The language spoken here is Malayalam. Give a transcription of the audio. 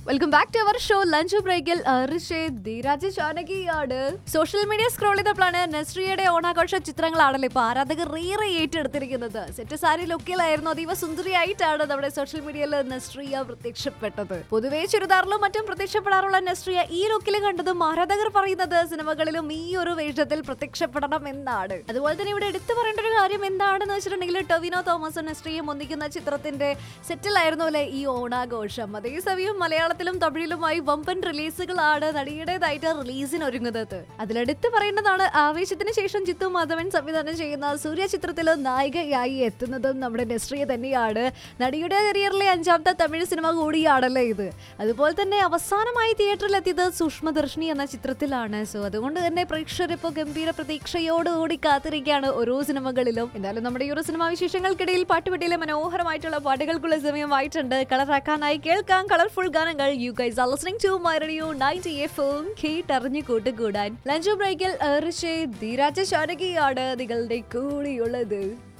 welcome back to our show lunch ബ്രേക്കിൽ ധീരാജ് ജാനകിയാണ് സോഷ്യൽ മീഡിയ സ്ക്രോൾ ചെയ്തപ്പോഴാണ് നസ്രിയയുടെ ഓണാഘോഷ ചിത്രങ്ങളാണല്ലോ ഇപ്പൊ ആരാധകർ റീറെ ഏറ്റെടുത്തിരിക്കുന്നത് സെറ്റ് സാരി ലുക്കിലായിരുന്നു അതീവ സുന്ദരിയായിട്ടാണ് നമ്മുടെ സോഷ്യൽ മീഡിയയിൽ നസ്രിയ പ്രത്യക്ഷപ്പെട്ടത് പൊതുവേ ചുരിദാറിലും മറ്റും പ്രത്യക്ഷപ്പെടാറുള്ള നസ്രിയ ഈ ലുക്കിൽ കണ്ടതും ആരാധകർ പറയുന്നത് സിനിമകളിലും ഈ ഒരു വേഷത്തിൽ പ്രത്യക്ഷപ്പെടണം എന്നാണ് അതുപോലെ തന്നെ ഇവിടെ എടുത്തു പറയേണ്ട ഒരു കാര്യം എന്താണെന്ന് വെച്ചിട്ടുണ്ടെങ്കിൽ ടൊവിനോ തോമസും നസ്രിയും ഒന്നിക്കുന്ന ചിത്രത്തിന്റെ സെറ്റിലായിരുന്നു അല്ലെ ഈ ഓണാഘോഷം അതേസമയം മലയാളത്തിലും തമിഴിലുമായി വമ്പൻ റിലീസുകളാണ് നടിയുടേതായിട്ട് റിലീസിന് ഒരുങ്ങുന്നത് അതിലെടുത്ത് പറയേണ്ടതാണ് ആവേശത്തിന് ശേഷം ചിത്തു മാധവൻ സംവിധാനം ചെയ്യുന്ന സൂര്യ ചിത്രത്തിൽ നായികയായി എത്തുന്നതും നമ്മുടെ നസ്രിയ തന്നെയാണ് നടിയുടെ കരിയറിലെ അഞ്ചാമത്തെ തമിഴ് സിനിമ കൂടിയാണല്ലോ ഇത് അതുപോലെ തന്നെ അവസാനമായി തിയേറ്ററിൽ എത്തിയത് സൂക്ഷ്മദർശിനി എന്ന ചിത്രത്തിലാണ് സോ അതുകൊണ്ട് തന്നെ പ്രേക്ഷകർ ഇപ്പോൾ ഗംഭീര പ്രതീക്ഷയോടുകൂടി കാത്തിരിക്കുകയാണ് ഓരോ സിനിമകളിലും എന്തായാലും നമ്മുടെ ഈ ഒരു സിനിമാ വിശേഷങ്ങൾക്കിടയിൽ പാട്ടുപെട്ടിയിലെ മനോഹരമായിട്ടുള്ള പാട്ടുകൾക്കുള്ള സമയമായിട്ടുണ്ട് കളറാക്കാനായി കേൾക്കാം കളർഫുൾ ഗാനങ്ങൾ you guys are listening to my radio 90 എഫും കേട്ടറിഞ്ഞു കൂട്ടുകൂടാൻ ലഞ്ച് ബ്രേക്കിൽ ധീരാജ ശാരകിയാണ് നിങ്ങളുടെ കൂടിയുള്ളത്